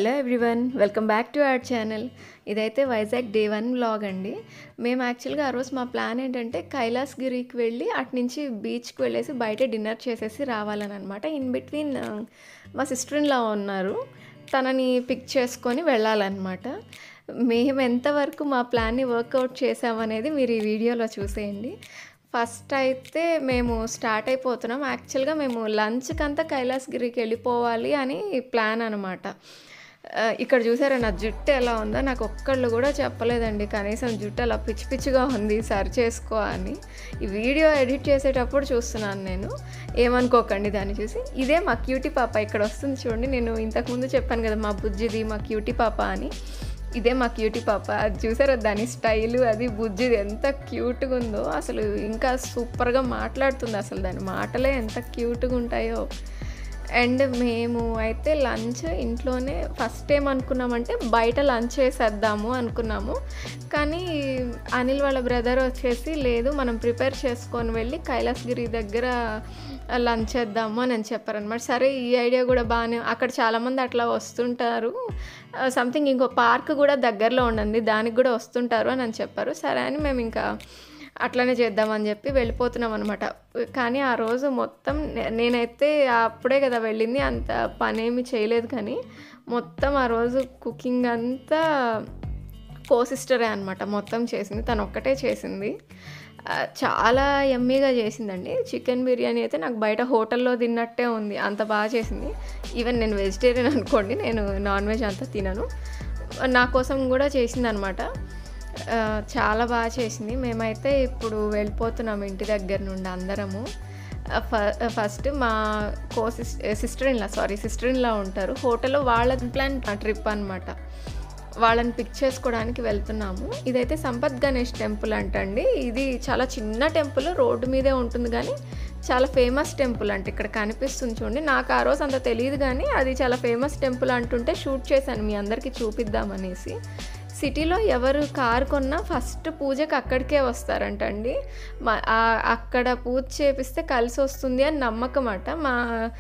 hello everyone welcome back to our channel ఇదైతే Vizag day one vlog అండి మేము యాక్చువల్గా ఆ రోజు మా ప్లాన్ ఏంటంటే కైలాసగిరికి వెళ్ళి అటు నుంచి బీచ్కి వెళ్ళేసి బయట డిన్నర్ చేసేసి రావాలని అనమాట ఇన్ బిట్వీన్ మా సిస్టర్ ఇన్ లా ఉన్నారు తనని పిక్ చేసుకొని వెళ్ళాలన్నమాట మేము ఎంతవరకు మా ప్లాన్ని వర్కౌట్ చేసామనేది మీరు ఈ వీడియోలో చూసేయండి ఫస్ట్ అయితే మేము స్టార్ట్ అయిపోతున్నాం యాక్చువల్గా మేము లంచ్కి అంతా కైలాసగిరికి వెళ్ళిపోవాలి అని ప్లాన్ అనమాట ఇక్కడ చూసారా నా జుట్టు ఎలా ఉందో నాకు ఒక్కళ్ళు కూడా చెప్పలేదండి కనీసం జుట్టు అలా పిచ్చి పిచ్చిగా ఉంది సరి చేసుకో అని ఈ వీడియో ఎడిట్ చేసేటప్పుడు చూస్తున్నాను నేను ఏమనుకోకండి దాన్ని చూసి ఇదే మా క్యూటీ పాప ఇక్కడ వస్తుంది చూడండి నేను ఇంతకుముందు చెప్పాను కదా మా బుజ్జిది మా క్యూటీ పాప అని ఇదే మా క్యూటీ పాప అది చూసారా దాని స్టైలు అది బుజ్జిది ఎంత క్యూట్గా ఉందో అసలు ఇంకా సూపర్గా మాట్లాడుతుంది అసలు దాని మాటలే ఎంత క్యూట్గా ఉంటాయో అండ్ మేము అయితే లంచ్ ఇంట్లోనే ఫస్ట్ ఏం అనుకున్నామంటే బయట లంచ్ చేసేద్దాము అనుకున్నాము కానీ అనిల్ వాళ్ళ బ్రదర్ వచ్చేసి లేదు మనం ప్రిపేర్ చేసుకొని వెళ్ళి కైలాసగిరి దగ్గర లంచ్ చేద్దాము అని అని చెప్పారనమాట సరే ఈ ఐడియా కూడా బాగానే అక్కడ చాలామంది అట్లా వస్తుంటారు సంథింగ్ ఇంకో పార్క్ కూడా దగ్గరలో ఉండండి దానికి కూడా వస్తుంటారు అని అని చెప్పారు సరే అని మేము ఇంకా అట్లనే చేద్దామని చెప్పి వెళ్ళిపోతున్నాం అనమాట కానీ ఆ రోజు మొత్తం నేనైతే అప్పుడే కదా వెళ్ళింది అంత పనేమి చేయలేదు కానీ మొత్తం ఆ రోజు కుకింగ్ అంతా కో సిస్టరే అనమాట మొత్తం చేసింది తను ఒక్కటే చేసింది చాలా ఎమ్మీగా చేసిందండి చికెన్ బిర్యానీ అయితే నాకు బయట హోటల్లో తిన్నట్టే ఉంది అంత బాగా చేసింది ఈవెన్ నేను వెజిటేరియన్ అనుకోండి నేను నాన్ వెజ్ అంతా తినను నా కోసం కూడా చేసింది అనమాట చాలా బాగా చేసింది మేమైతే ఇప్పుడు వెళ్ళిపోతున్నాం ఇంటి దగ్గర నుండి అందరము ఫస్ట్ మా co sister in law sorry sister in law ఉంటారు హోటల్లో వాళ్ళ ప్లాన్ ట్రిప్ అనమాట వాళ్ళని పిక్ చేసుకోవడానికి వెళ్తున్నాము ఇదైతే సంపత్ గణేష్ టెంపుల్ అంటండి ఇది చాలా చిన్న టెంపుల్ రోడ్డు మీదే ఉంటుంది కానీ చాలా ఫేమస్ టెంపుల్ అంటే ఇక్కడ కనిపిస్తుంది చూడండి నాకు ఆ రోజు అంత తెలియదు కానీ అది చాలా ఫేమస్ టెంపుల్ అంటుంటే షూట్ చేశాను మీ అందరికీ చూపిద్దామనేసి సిటీలో ఎవరు కారు కొన్నా ఫస్ట్ పూజకి అక్కడికే వస్తారంటండి మా అక్కడ పూజ చేపిస్తే కలిసి వస్తుంది అని నమ్మకం అట మా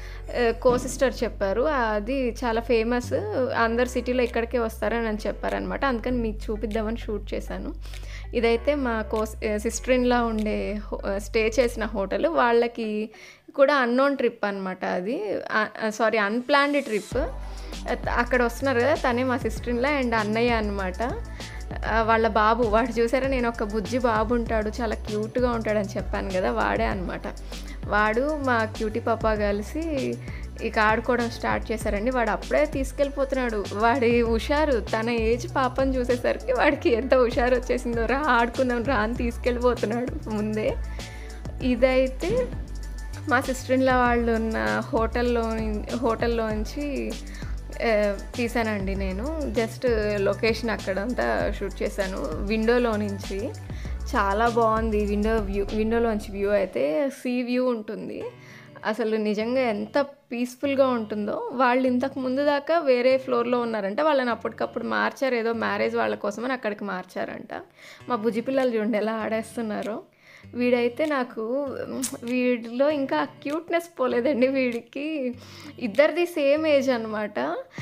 కో సిస్టర్ చెప్పారు అది చాలా ఫేమస్ అందరు సిటీలో ఇక్కడికే వస్తారని అని చెప్పారనమాట అందుకని మీకు చూపిద్దామని షూట్ చేశాను ఇదైతే మా కో సిస్టర్ ఇన్లా ఉండే స్టే చేసిన హోటల్ వాళ్ళకి కూడా అన్నోన్ ట్రిప్ అనమాట అది సారీ అన్ప్లాన్డ్ ట్రిప్ అక్కడ వస్తున్నారు కదా తనే మా సిస్టర్ ఇన్లా అండ్ అన్నయ్య అనమాట వాళ్ళ బాబు వాడు చూసారా నేను ఒక బుజ్జి బాబు ఉంటాడు చాలా క్యూట్గా ఉంటాడని చెప్పాను కదా వాడే అనమాట వాడు మా క్యూటీ పాప కలిసి ఇక ఆడుకోవడం స్టార్ట్ చేశారండి వాడు అప్పుడే తీసుకెళ్ళిపోతున్నాడు వాడి హుషారు తన ఏజ్ పాపని చూసేసరికి వాడికి ఎంత హుషారు వచ్చేసిందో రా ఆడుకుందాం రా అని తీసుకెళ్ళిపోతున్నాడు ముందే ఇదైతే మా సిస్టర్ ఇన్లా వాళ్ళు ఉన్న హోటల్లో హోటల్లోంచి తీసానండి నేను జస్ట్ లొకేషన్ అక్కడంతా షూట్ చేశాను విండోలో నుంచి చాలా బాగుంది విండో వ్యూ విండోలోంచి వ్యూ అయితే సీ వ్యూ ఉంటుంది అసలు నిజంగా ఎంత పీస్ఫుల్గా ఉంటుందో వాళ్ళు ఇంతకు ముందు దాకా వేరే ఫ్లోర్లో ఉన్నారంట వాళ్ళని అప్పటికప్పుడు మార్చారు ఏదో మ్యారేజ్ వాళ్ళ కోసమని అక్కడికి మార్చారంట మా బుజ్జి పిల్లలు చూడండి ఎలా ఆడేస్తున్నారో వీడైతే నాకు వీడిలో ఇంకా క్యూట్నెస్ పోలేదండి వీడికి ఇద్దరిది సేమ్ ఏజ్ అనమాట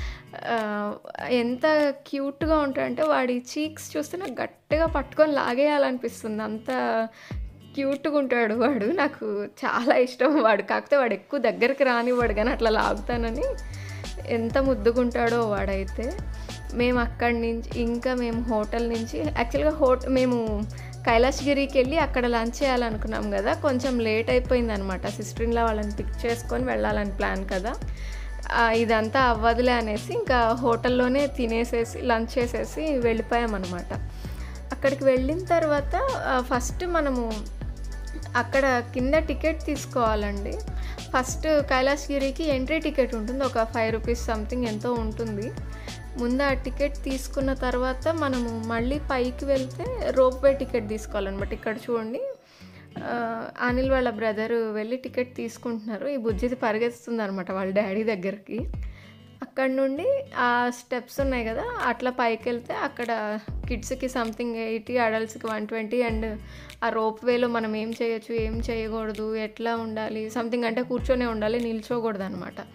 ఎంత క్యూట్గా ఉంటాడంటే వాడి చీక్స్ చూస్తే నాకు గట్టిగా పట్టుకొని లాగేయాలనిపిస్తుంది అంత క్యూట్గా ఉంటాడు వాడు నాకు చాలా ఇష్టం వాడు కాకపోతే వాడు ఎక్కువ దగ్గరికి రానివాడు కానీ అట్లా లాగుతానని ఎంత ముద్దుగుంటాడో వాడైతే మేము అక్కడి నుంచి ఇంకా మేము హోటల్ నుంచి యాక్చువల్గా హోట మేము కైలాసగిరికి వెళ్ళి అక్కడ లంచ్ చేయాలనుకున్నాం కదా కొంచెం లేట్ అయిపోయింది అనమాట సిస్టర్ ఇన్లా వాళ్ళని పిక్ చేసుకొని వెళ్ళాలని ప్లాన్ కదా ఇదంతా అవ్వదులే అనేసి ఇంకా హోటల్లోనే తినేసేసి లంచ్ చేసేసి వెళ్ళిపోయామన్నమాట అక్కడికి వెళ్ళిన తర్వాత ఫస్ట్ మనము అక్కడ కింద టికెట్ తీసుకోవాలండి ఫస్ట్ కైలాసగిరికి ఎంట్రీ టికెట్ ఉంటుంది ఒక ఫైవ్ రూపీస్ సంథింగ్ ఎంతో ఉంటుంది ముందు ఆ టికెట్ తీసుకున్న తర్వాత మనము మళ్ళీ పైకి వెళ్తే రోప్వే టికెట్ తీసుకోవాలన్నమాట ఇక్కడ చూడండి అనిల్ వాళ్ళ బ్రదర్ వెళ్ళి టికెట్ తీసుకుంటున్నారు ఈ బుజ్జిది పరిగెత్తుతుంది అనమాట వాళ్ళ డాడీ దగ్గరికి అక్కడ నుండి ఆ స్టెప్స్ ఉన్నాయి కదా అట్లా పైకి వెళ్తే అక్కడ కిడ్స్కి సంథింగ్ ఎయిటీ అడల్ట్స్కి వన్ ట్వంటీ అండ్ ఆ రోప్ వేలో మనం ఏం చేయొచ్చు ఏం చేయకూడదు ఎట్లా ఉండాలి సంథింగ్ అంటే కూర్చొనే ఉండాలి నిల్చోకూడదు అనమాట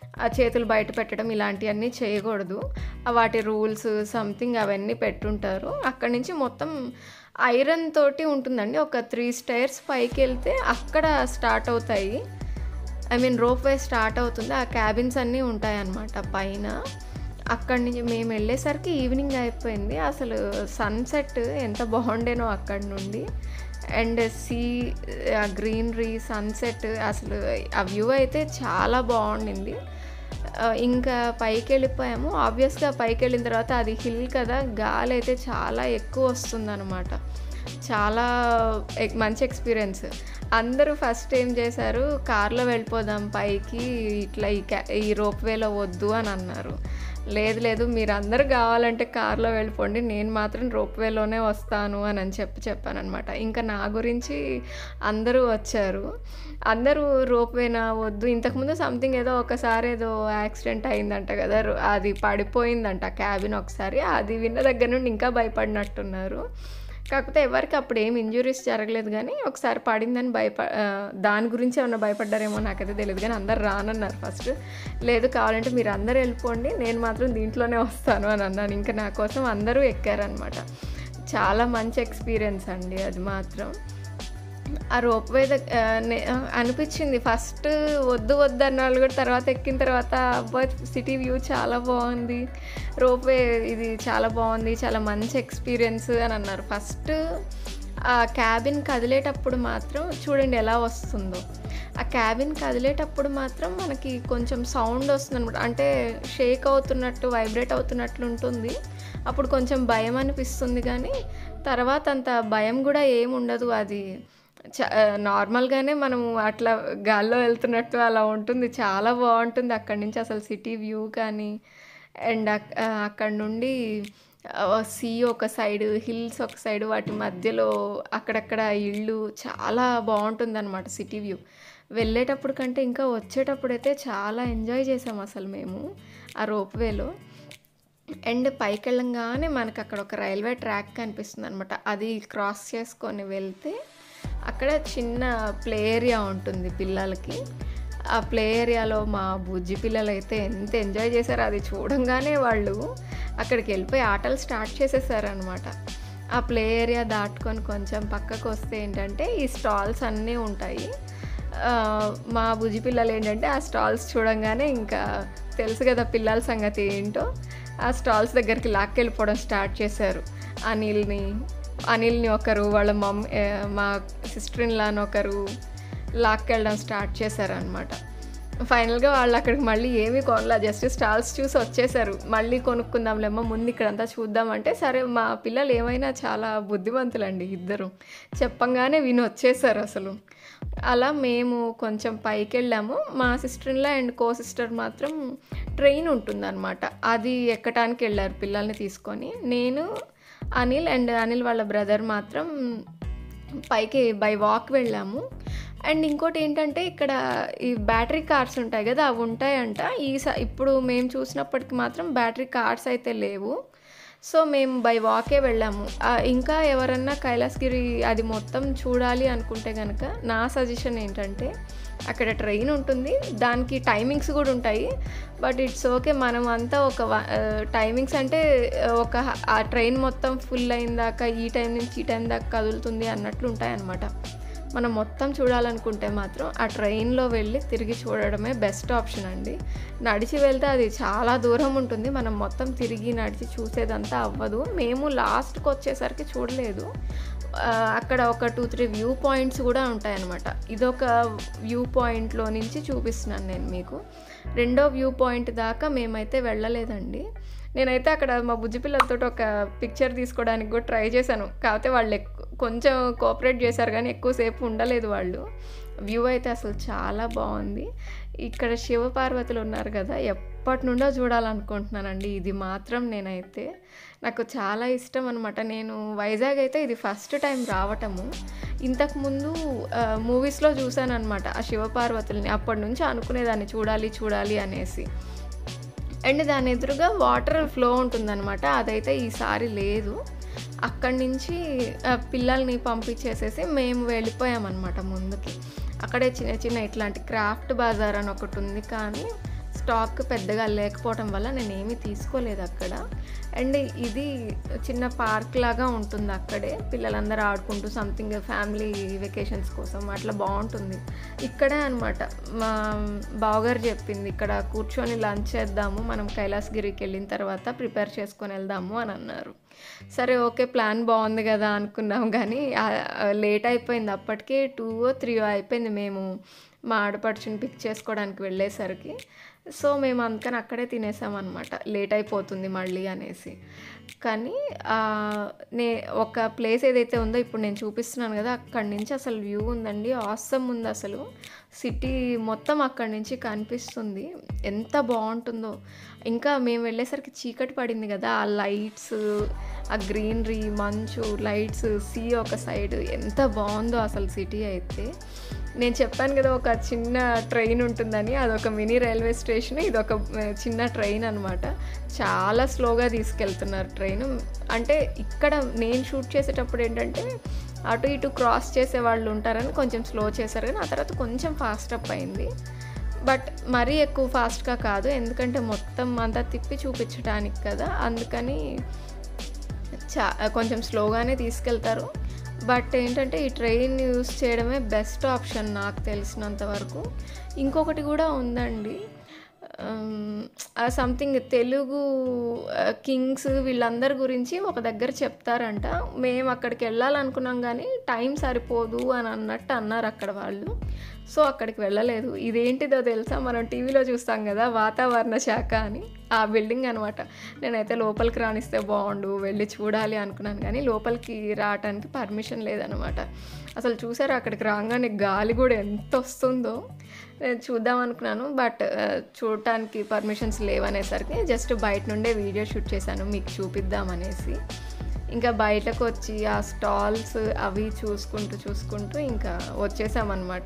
ఆ చేతులు బయట పెట్టడం ఇలాంటివన్నీ చేయకూడదు ఆ వాటి రూల్స్ సంథింగ్ అవన్నీ పెట్టుంటారు అక్కడి నుంచి మొత్తం ఐరన్ తోటి ఉంటుందండి ఒక త్రీ స్టైర్స్ పైకి వెళ్తే అక్కడ స్టార్ట్ అవుతాయి I mean rope way start అవుతుంది ఆ క్యాబిన్స్ అన్నీ ఉంటాయన్నమాట పైన అక్కడి నుంచి మేము వెళ్ళేసరికి ఈవినింగ్ అయిపోయింది అసలు సన్సెట్ ఎంత బాగుండేనో అక్కడి నుండి అండ్ సీ ఆ గ్రీనరీ సన్సెట్ అసలు ఆ వ్యూ అయితే చాలా బాగుండింది ఆ, ఇంకా పైకి వెళ్ళిపోయాము ఆబ్వియస్గా పైకి వెళ్ళిన తర్వాత అది హిల్ కదా గాలి అయితే చాలా ఎక్కువ వస్తుందన్నమాట చాలా ఎక్- మంచి ఎక్స్పీరియన్స్ అందరూ ఫస్ట్ ఏం చేశారు కార్లో వెళ్ళిపోదాం పైకి ఇట్లా ఈ క్యా ఈ రోప్ వేలో వద్దు అని అన్నారు లేదు లేదు మీరు అందరు కావాలంటే కార్లో వెళ్ళిపోండి నేను మాత్రం రోప్ వేలోనే వస్తాను అని అని చెప్పి చెప్పాను అనమాట ఇంకా నా గురించి అందరూ వచ్చారు అందరూ రోప్ వేనా వద్దు ఇంతకుముందు సంథింగ్ ఏదో ఒకసారి ఏదో యాక్సిడెంట్ అయిందంట కదా రో- అది పడిపోయిందంట క్యాబిన్ ఒకసారి అది విన్న దగ్గర నుండి ఇంకా భయపడినట్టున్నారు కాకపోతే ఎవరికి అప్పుడు ఏం ఇంజురీస్ జరగలేదు కానీ ఒకసారి పడిందని భయప ఆ, దాని గురించి ఏమన్నా భయపడ్డారేమో నాకైతే తెలియదు కానీ అందరు రానన్నారు ఫస్ట్ లేదు కావాలంటే మీరు అందరు వెళ్ళిపోండి నేను మాత్రం దీంట్లోనే వస్తాను అని అన్నాను ఇంకా నా కోసం అందరూ ఎక్కారనమాట చాలా మంచి ఎక్స్పీరియన్స్ అండి అది మాత్రం ఆ రోప్ వే దగ్- ఆ, నే- ఆ, అనిపించింది ఫస్ట్ వద్దు వద్దు అన్న వాళ్ళు కూడా తర్వాత ఎక్కిన తర్వాత అబ్బా సిటీ వ్యూ చాలా బాగుంది రోప్ వే ఇది చాలా బాగుంది చాలా మంచి ఎక్స్పీరియన్స్ అని అన్నారు ఫస్ట్ ఆ క్యాబిన్ కదిలేటప్పుడు మాత్రం చూడండి ఎలా వస్తుందో ఆ క్యాబిన్ కదిలేటప్పుడు మాత్రం మనకి కొంచెం సౌండ్ వస్తుంది అనమాట అంటే షేక్ అవుతున్నట్టు వైబ్రేట్ అవుతున్నట్లు ఉంటుంది అప్పుడు కొంచెం భయం అనిపిస్తుంది కానీ తర్వాత అంత భయం కూడా ఏమి ఉండదు అది చ నార్మల్గానే మనము అట్లా గాల్లో వెళ్తున్నట్టు అలా ఉంటుంది చాలా బాగుంటుంది అక్కడి నుంచి అసలు సిటీ వ్యూ కానీ అండ్ అక్కడ నుండి సీ ఒక సైడ్ హిల్స్ ఒక సైడ్ వాటి మధ్యలో అక్కడక్కడ ఇళ్ళు చాలా బాగుంటుంది అనమాట సిటీ వ్యూ వెళ్ళేటప్పుడు కంటే ఇంకా వచ్చేటప్పుడు అయితే చాలా ఎంజాయ్ చేసాం అసలు మేము ఆ రోప్వేలో అండ్ పైకి వెళ్ళంగానే మనకు అక్కడ ఒక రైల్వే ట్రాక్ కనిపిస్తుంది అనమాట అది క్రాస్ చేసుకొని వెళ్తే అక్కడ చిన్న ప్లే ఏరియా ఉంటుంది పిల్లలకి ఆ ప్లే ఏరియాలో మా బుజ్జి పిల్లలు అయితే ఎంత ఎంజాయ్ చేశారో అది చూడంగానే వాళ్ళు అక్కడికి వెళ్ళిపోయి ఆటలు స్టార్ట్ చేసేసారనమాట ఆ ప్లే ఏరియా దాటుకొని కొంచెం పక్కకు వస్తే ఏంటంటే ఈ స్టాల్స్ అన్నీ ఉంటాయి ఆ, మా బుజ్జి పిల్లలు ఏంటంటే ఆ స్టాల్స్ చూడంగానే ఇంకా తెలుసు కదా పిల్లల సంగతి ఏంటో ఆ స్టాల్స్ దగ్గరికి లాక్కెళ్ళిపోవడం స్టార్ట్ చేశారు అనిల్ని అనిల్ని ఒకరు వాళ్ళ మమ్ ఏ, మా సిస్టర్ ఇన్ లాని ఒకరు లాక్కెళ్ళడం స్టార్ట్ చేశారనమాట ఫైనల్గా వాళ్ళు అక్కడికి మళ్ళీ ఏమీ కొనలా జస్ట్ స్టాల్స్ చూసి వచ్చేసారు మళ్ళీ కొనుక్కుందాంలేమ్మా ముందు ఇక్కడంతా చూద్దామంటే సరే మా పిల్లలు ఏమైనా చాలా బుద్ధిమంతులండి ఇద్దరు చెప్పంగానే విని వచ్చేసారు అసలు అలా మేము కొంచెం పైకి వెళ్ళాము మా sister in law and co sister మాత్రం ట్రైన్ ఉంటుందన్నమాట అది ఎక్కటానికి వెళ్ళారు పిల్లల్ని తీసుకొని నేను అనిల్ అండ్ అనిల్ వాళ్ళ బ్రదర్ మాత్రం పైకి బై వాక్ వెళ్ళాము అండ్ ఇంకోటి ఏంటంటే ఇక్కడ ఈ బ్యాటరీ కార్స్ ఉంటాయి కదా అవి ఉంటాయంట ఈ స ఇప్పుడు మేము చూసినప్పటికి మాత్రం బ్యాటరీ కార్స్ అయితే లేవు సో మేము బై వాకే వెళ్ళాము ఆ, ఇంకా ఎవరన్నా కైలాసగిరి అది మొత్తం చూడాలి అనుకుంటే కనుక నా సజెషన్ ఏంటంటే అక్కడ ట్రైన్ ఉంటుంది దానికి టైమింగ్స్ కూడా ఉంటాయి బట్ ఇట్స్ ఓకే మనం అంతా ఒక టైమింగ్స్ అంటే ఆ, ఒక హ- ఆ ట్రైన్ మొత్తం ఫుల్ అయిన దాకా ఈ టైం నుంచి ఈ టైం దాకా కదులుతుంది అన్నట్లు ఉంటాయన్నమాట మనం మొత్తం చూడాలనుకుంటే మాత్రం ఆ ట్రైన్లో వెళ్ళి తిరిగి చూడడమే బెస్ట్ ఆప్షన్ అండి నడిచి వెళ్తే అది చాలా దూరం ఉంటుంది మనం మొత్తం తిరిగి నడిచి చూసేదంతా అవ్వదు మేము లాస్ట్కి వచ్చేసరికి చూడలేదు ఆ, అక్కడ ఒక టూ త్రీ వ్యూ పాయింట్స్ కూడా ఉంటాయన్నమాట ఇదొక వ్యూ పాయింట్లో నుంచి చూపిస్తున్నాను నేను మీకు రెండో వ్యూ పాయింట్ దాకా మేమైతే వెళ్ళలేదండి నేనైతే అక్కడ మా బుజ్జి పిల్లలతో ఒక పిక్చర్ తీసుకోవడానికి కూడా ట్రై చేశాను కాకపోతే వాళ్ళు ఎక్కు కొంచెం కోఆపరేట్ చేశారు కానీ ఎక్కువసేపు ఉండలేదు వాళ్ళు వ్యూ అయితే అసలు చాలా బాగుంది ఇక్కడ శివపార్వతులు ఉన్నారు కదా ఎప్పటి నుండో చూడాలనుకుంటున్నానండి ఇది మాత్రం నేనైతే నాకు చాలా ఇష్టం అనమాట నేను వైజాగ్ అయితే ఇది ఫస్ట్ టైం రావటము ఇంతకుముందు మూవీస్లో చూశాను అనమాట ఆ శివపార్వతుల్ని అప్పటి నుంచి అనుకునేదాన్ని చూడాలి చూడాలి అనేసి అండ్ దాని ఎదురుగా వాటర్ ఫ్లో ఉంటుందన్నమాట అదైతే ఈసారి లేదు అక్కడి నుంచి ఆ, పిల్లల్ని పంపించేసేసి మేము వెళ్ళిపోయామన్నమాట ముందుకి అక్కడే చిన్న చిన్న ఇట్లాంటి క్రాఫ్ట్ బజార్ అని ఒకటి ఉంది కానీ స్టాక్ పెద్దగా లేకపోవటం వల్ల నేను ఏమీ తీసుకోలేదు అక్కడ అండ్ ఇది చిన్న పార్క్ లాగా ఉంటుంది అక్కడే పిల్లలందరూ ఆడుకుంటూ సంథింగ్ ఫ్యామిలీ వెకేషన్స్ కోసం అట్లా బాగుంటుంది ఇక్కడే అనమాట మా బావగారు చెప్పింది ఇక్కడ కూర్చొని లంచ్ చేద్దాము మనం కైలాసగిరికి వెళ్ళిన తర్వాత ప్రిపేర్ చేసుకొని వెళ్దాము అని అన్నారు సరే ఓకే ప్లాన్ బాగుంది కదా అనుకున్నాం కానీ లేట్ అయిపోయింది అప్పటికే టూ త్రీ అయిపోయింది మేము మా ఆడపడుచుని పిక్ చేసుకోవడానికి వెళ్ళేసరికి సో మేము అందుకని అక్కడే తినేసామన్నమాట లేట్ అయిపోతుంది మళ్ళీ అనేసి కానీ ఆ, నే ఒక ప్లేస్ ఏదైతే ఉందో ఇప్పుడు నేను చూపిస్తున్నాను కదా అక్కడి నుంచి అసలు వ్యూ ఉందండి ఆసమ్ ఉంది అసలు సిటీ మొత్తం అక్కడి నుంచి కనిపిస్తుంది ఎంత బాగుంటుందో ఇంకా మేము వెళ్ళేసరికి చీకటి పడింది కదా ఆ లైట్స్ ఆ గ్రీనరీ మంచు లైట్స్ సీ ఒక సైడ్ ఎంత బాగుందో అసలు సిటీ అయితే నేను చెప్పాను కదా ఒక చిన్న ట్రైన్ ఉంటుందని అదొక మినీ రైల్వే స్టేషన్ ఇది ఒక చిన్న ట్రైన్ అనమాట చాలా స్లోగా తీసుకెళ్తున్నారు ట్రైన్ అంటే ఇక్కడ నేను షూట్ చేసేటప్పుడు ఏంటంటే అటు ఇటు క్రాస్ చేసే వాళ్ళు ఉంటారని కొంచెం స్లో చేశారు కానీ ఆ తర్వాత కొంచెం ఫాస్ట్ అప్ అయింది బట్ మరీ ఎక్కువ ఫాస్ట్గా కాదు ఎందుకంటే మొత్తం అంతా తిప్పి చూపించడానికి కదా అందుకని చా కొంచెం స్లోగానే తీసుకెళ్తారు బట్ ఏంటంటే ఈ ట్రైన్ యూస్ చేయడమే బెస్ట్ ఆప్షన్ నాకు తెలిసినంత వరకు ఇంకొకటి కూడా ఉందండి సంథింగ్ తెలుగు కింగ్స్ వీళ్ళందరి గురించి ఒక దగ్గర చెప్తారంట మేము అక్కడికి వెళ్ళాలనుకున్నాం కానీ టైం సరిపోదు అని అన్నట్టు అన్నారు అక్కడ వాళ్ళు సో అక్కడికి వెళ్ళలేదు ఇదేంటిదో తెలుసా మనం టీవీలో చూస్తాం కదా వాతావరణ శాఖ అని ఆ బిల్డింగ్ అనమాట నేనైతే లోపలికి రానిస్తే బాగుండు వెళ్ళి చూడాలి అనుకున్నాను కానీ లోపలికి రావడానికి పర్మిషన్ లేదనమాట అసలు చూసారు అక్కడికి రాగానే గాలి కూడా ఎంత వస్తుందో నేను చూద్దాం అనుకున్నాను బట్ చూడటానికి పర్మిషన్స్ లేవనేసరికి జస్ట్ బయట నుండే వీడియో షూట్ చేశాను మీకు చూపిద్దామనేసి ఇంకా బయటకు వచ్చి ఆ స్టాల్స్ అవి చూసుకుంటూ చూసుకుంటూ ఇంకా వచ్చేసామన్నమాట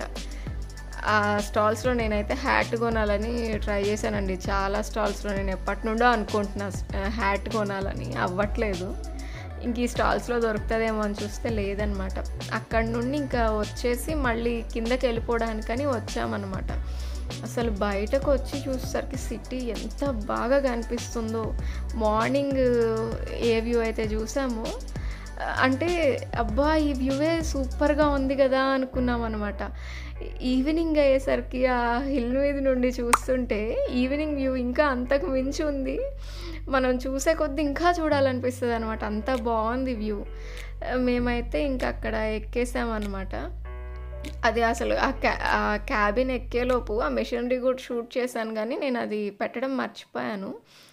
ఆ స్టాల్స్లో నేనైతే హ్యాట్ కొనాలని ట్రై చేశానండి చాలా స్టాల్స్లో నేను ఎప్పటి నుండో అనుకుంటున్నా హ్యాట్ కొనాలని అవ్వట్లేదు ఇంక ఈ స్టాల్స్లో దొరుకుతుందేమో అని చూస్తే లేదనమాట అక్కడ నుండి ఇంకా వచ్చేసి మళ్ళీ కిందకి వెళ్ళిపోవడానికని వచ్చామన్నమాట అసలు బయటకు వచ్చి చూసేసరికి సిటీ ఎంత బాగా కనిపిస్తుందో మార్నింగ్ ఏ వ్యూ అయితే చూసామో అంటే అబ్బా ఈ వ్యూవే సూపర్గా ఉంది కదా అనుకున్నాం అనమాట ఈవినింగ్ అయ్యేసరికి ఆ హిల్ మీద నుండి చూస్తుంటే ఈవినింగ్ వ్యూ ఇంకా అంతకు మించి ఉంది మనం చూసే కొద్దీ ఇంకా చూడాలనిపిస్తుంది అనమాట అంత బాగుంది వ్యూ మేమైతే ఇంకా అక్కడ ఎక్కేసామన్నమాట అది అసలు ఆ క్యా ఆ క్యాబిన్ ఎక్కేలోపు ఆ మెషినరీ కూడా షూట్ చేశాను కానీ నేను అది పెట్టడం మర్చిపోయాను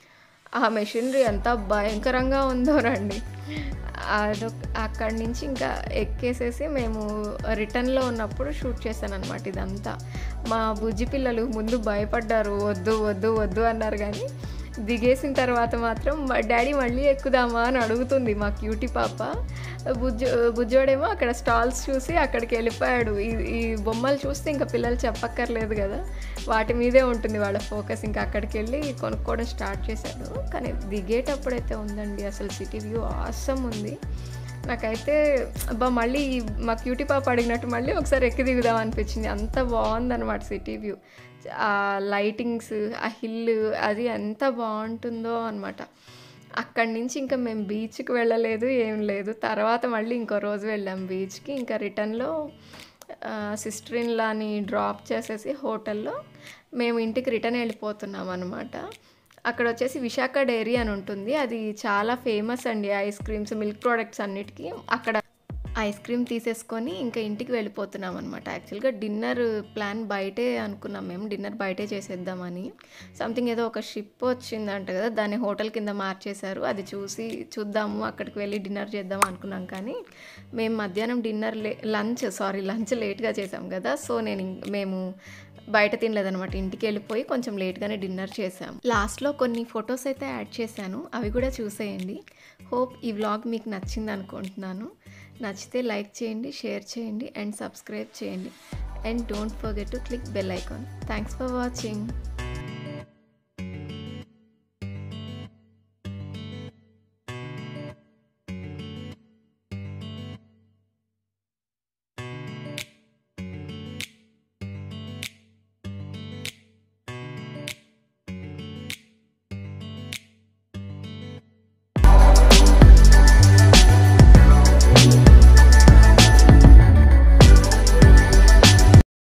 ఆ మెషినరీ ఎంత భయంకరంగా ఉందో రండి అదొక అక్కడి నుంచి ఇంకా ఎక్కేసేసి మేము రిటర్న్లో ఉన్నప్పుడు షూట్ చేశాను అనమాట ఇదంతా మా బుజ్జి పిల్లలు ముందు భయపడ్డారు వద్దు వద్దు వద్దు అన్నారు కానీ దిగేసిన తర్వాత మాత్రం డాడీ మళ్ళీ ఎక్కుదామా అని అడుగుతుంది మా క్యూటీ పాప బుజ్జు బుజ్జోడేమో అక్కడ స్టాల్స్ చూసి అక్కడికి వెళ్ళిపోయాడు ఈ ఈ బొమ్మలు చూస్తే ఇంకా పిల్లలు చెప్పక్కర్లేదు కదా వాటి మీదే ఉంటుంది వాళ్ళ ఫోకస్ ఇంకా అక్కడికి వెళ్ళి కొనుక్కోవడం స్టార్ట్ చేశాడు కానీ దిగేటప్పుడైతే ఉందండి అసలు సిటీ వ్యూ ఆసమ్ ఉంది నాకైతే అబ్బా మళ్ళీ మా క్యూటీ పాప అడిగినట్టు మళ్ళీ ఒకసారి ఎక్కి దిగుదాం అనిపించింది అంత బాగుందన్నమాట సిటీ వ్యూ ఆ లైటింగ్స్ ఆ హిల్ అది ఎంత బాగుంటుందో అనమాట అక్కడి నుంచి ఇంకా మేము బీచ్కి వెళ్ళలేదు ఏం లేదు తర్వాత మళ్ళీ ఇంకో రోజు వెళ్ళాం బీచ్కి ఇంకా రిటర్న్లో సిస్టర్ ఇన్ లాని డ్రాప్ చేసేసి హోటల్లో మేము ఇంటికి రిటర్న్ వెళ్ళిపోతున్నాం అనమాట అక్కడ వచ్చేసి విశాఖ డైరీ అని ఉంటుంది అది చాలా ఫేమస్ అండి ఐస్ క్రీమ్స్ మిల్క్ ప్రోడక్ట్స్ అన్నిటికీ అక్కడ ఐస్ క్రీమ్ తీసేసుకొని ఇంకా ఇంటికి వెళ్ళిపోతున్నాం అనమాట యాక్చువల్గా డిన్నర్ ప్లాన్ బయటే అనుకున్నాం మేము డిన్నర్ బయటే చేసేద్దామని సంథింగ్ ఏదో ఒక షిప్ వచ్చిందంట కదా దాన్ని హోటల్ కింద మార్చేశారు అది చూసి చూద్దాము అక్కడికి వెళ్ళి డిన్నర్ చేద్దాం అనుకున్నాం కానీ మేము మధ్యాహ్నం డిన్నర్ లే లంచ్ సారీ లంచ్ లేట్గా చేసాం కదా సో నేను ఇం- మేము బయట తినలేదనమాట ఇంటికి వెళ్ళిపోయి కొంచెం లేట్గానే డిన్నర్ చేసాం లాస్ట్లో కొన్ని ఫొటోస్ అయితే యాడ్ చేశాను అవి కూడా చూసేయండి హోప్ ఈ వ్లాగ్ మీకు నచ్చింది అనుకుంటున్నాను నచ్చితే లైక్ చేయండి షేర్ చేయండి అండ్ సబ్స్క్రైబ్ చేయండి and don't forget to click bell icon thanks for watching